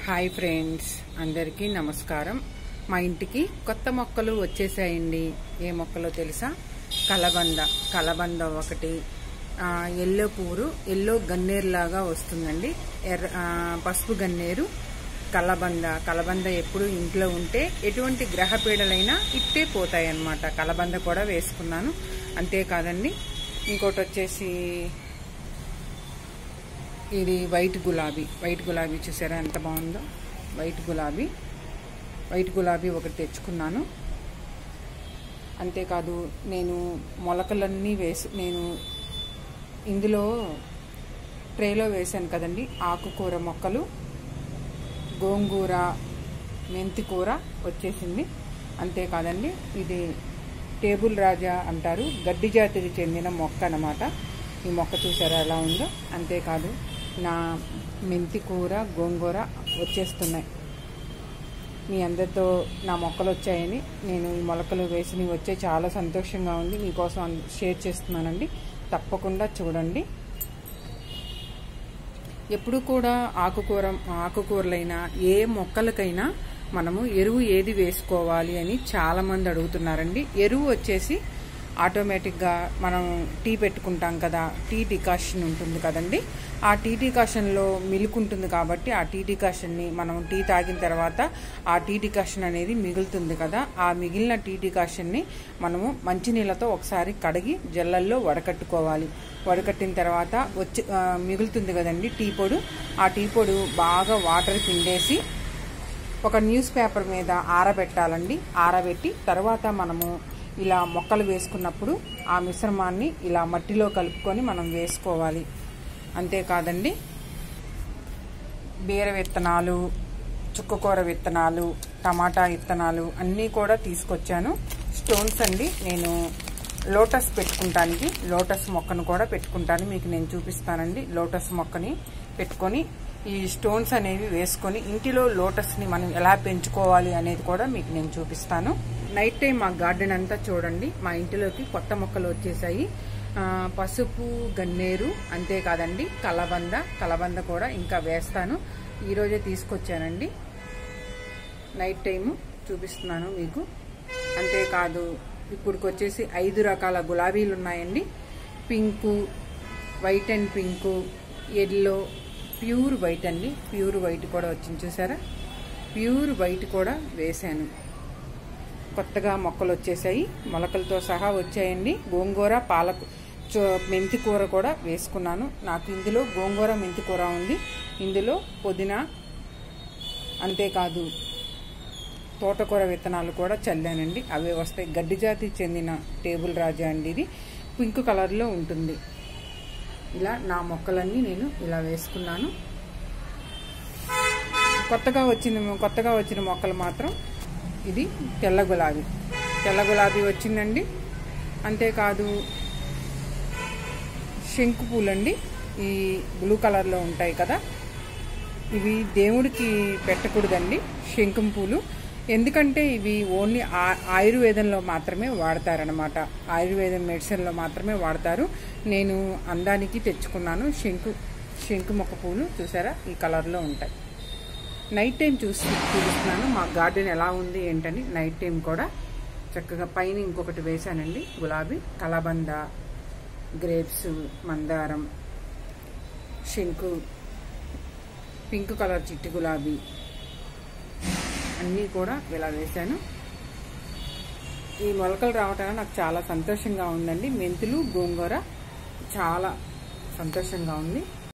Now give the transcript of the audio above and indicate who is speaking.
Speaker 1: hi friends అందరికీ నమస్కారం మా ఇంటికి కొత్త మొక్కలు వచ్చేసాయండి ఏ మొక్కలో తెలుసా కలబంద కలబంద ఒకటి ఆ, ఎల్లో పువ్వు ఎల్లో గన్నేరు లాగా వస్తుందండి ఎర్ర ఆ, పసుపు గన్నేరు కలబంద కలబంద ఎప్పుడు ఇంట్లో ఉంటే ఎటువంటి గ్రహ పీడలైనా ఇట్టే పోతాయి అన్నమాట కలబంద కూడా వేసుకున్నాను అంతేకాదండి ఇంకోటి వచ్చేసి ఇది వైట్ గులాబీ వైట్ గులాబీ చూసారా ఎంత బాగుందో వైట్ గులాబీ వైట్ గులాబీ ఒకటి తెచ్చుకున్నాను అంతేకాదు నేను మొలకలన్నీ వేసి నేను ఇందులో ట్రేలో వేసాను కదండి ఆకుకూర మొక్కలు గోంగూర మెంతి కూర వచ్చేసింది అంతేకాదండి ఇది టేబుల్ రాజా అంటారు గడ్డి జాతికి చెందిన మొక్క అన్నమాట ఈ మొక్క చూసారా ఎలా ఉందో అంతేకాదు నా మెంతి కూర గోంగూర వచ్చేస్తున్నాయి మీ అందరితో నా మొక్కలు వచ్చాయని నేను ఈ మొలకలు వేసినవి వచ్చే చాలా సంతోషంగా ఉంది మీకోసం అంద- షేర్ చేస్తున్నానండి తప్పకుండా చూడండి ఎప్పుడు కూడా ఆకుకూర ఆకుకూరలైనా ఏ మొక్కలకైనా మనము ఎరువు ఏది వేసుకోవాలి అని చాలా మంది అడుగుతున్నారండి ఎరువు వచ్చేసి ఆటోమేటిక్గా మనం టీ పెట్టుకుంటాం కదా టీ డికాషన్ ఉంటుంది కదండి ఆ టీ డికాషన్లో మిల్క్ ఉంటుంది కాబట్టి ఆ టీ డికాషన్ని మనం టీ తాగిన తర్వాత ఆ టీ డికాషన్ అనేది మిగులుతుంది కదా ఆ మిగిలిన టీ డికాషన్ని మనము మంచినీళ్ళతో ఒకసారి కడిగి జల్లల్లో వడకట్టుకోవాలి వడకట్టిన తర్వాత వచ్చి ఆ, మిగులుతుంది కదండి టీ పొడు ఆ టీ పొడు బాగా వాటర్ పిండేసి ఒక న్యూస్ పేపర్ మీద ఆరబెట్టాలండి ఆరబెట్టి తర్వాత మనము ఇలా మొక్కలు వేసుకున్నప్పుడు ఆ మిశ్రమాన్ని ఇలా మట్టిలో కలుపుకొని మనం వేసుకోవాలి అంతేకాదండి బీర విత్తనాలు చుక్కకూర విత్తనాలు టమాటా విత్తనాలు అన్నీ కూడా తీసుకొచ్చాను స్టోన్స్ అండి నేను లోటస్ పెట్టుకుంటానికి లోటస్ మొక్కను కూడా పెట్టుకుంటాను మీకు నేను చూపిస్తానండి లోటస్ మొక్కని పెట్టుకొని ఈ స్టోన్స్ అనేవి వేసుకొని ఇంటిలో లోటస్ని మనం ఎలా పెంచుకోవాలి అనేది కూడా మీకు నేను చూపిస్తాను నైట్ టైం మా గార్డెన్ అంతా చూడండి మా ఇంటిలోకి కొత్త మొక్కలు వచ్చేసాయి ఆ, పసుపు గన్నేరు అంతేకాదండి కలబంద కలబంద కూడా ఇంకా వేస్తాను ఈరోజే తీసుకొచ్చానండి నైట్ టైము చూపిస్తున్నాను మీకు అంతేకాదు ఇప్పుడుకి వచ్చేసి ఐదు రకాల గులాబీలు ఉన్నాయండి pink white and pink yellow pure white అండి ప్యూర్ వైట్ కూడా వచ్చింది చూసారా ప్యూర్ వైట్ కూడా వేశాను కొత్తగా మొక్కలు వచ్చేసాయి మొలకలతో సహా వచ్చాయండి గోంగూర పాలకు చో- మెంతి కూర కూడా వేసుకున్నాను నాకు ఇందులో గోంగూర మెంతి కూర ఉంది ఇందులో పుదీనా అంతేకాదు తోటకూర విత్తనాలు కూడా చల్లానండి అవే వస్తాయి గడ్డి జాతికి చెందిన టేబుల్ రాజా అండి ఇది పింక్ కలర్లో ఉంటుంది ఇలా నా మొక్కలన్నీ నేను ఇలా వేసుకున్నాను కొత్తగా వచ్చిన కొత్తగా వచ్చిన మొక్కలు మాత్రం ఇది తెల్ల గులాబీ తెల్ల గులాబీ వచ్చిందండి అంతేకాదు శంకు పూలండి ఈ బ్లూ కలర్లో ఉంటాయి కదా ఇవి దేవుడికి పెట్టకూడదండి శంఖం పూలు ఎందుకంటే ఇవి ఓన్లీ ఆ- ఆయుర్వేదంలో మాత్రమే వాడతారనమాట ఆయుర్వేదం మెడిసిన్లో మాత్రమే వాడతారు నేను అందానికి తెచ్చుకున్నాను శంకు శంకు మొక్క పూలు చూసారా ఈ కలర్లో ఉంటాయి నైట్ టైం చూసి చూపిస్తున్నాను మా గార్డెన్ ఎలా ఉంది ఏంటని నైట్ టైం కూడా చక్కగా పైన ఇంకొకటి వేశానండి గులాబీ కలబంద గ్రేప్స్ మందారం శంకు పింక్ కలర్ చిట్టి గులాబీ అన్నీ కూడా ఇలా వేశాను ఈ మొలకలు రావటానికి నాకు చాలా సంతోషంగా ఉందండి మెంతులు గోంగూర చాలా సంతోషంగా ఉంది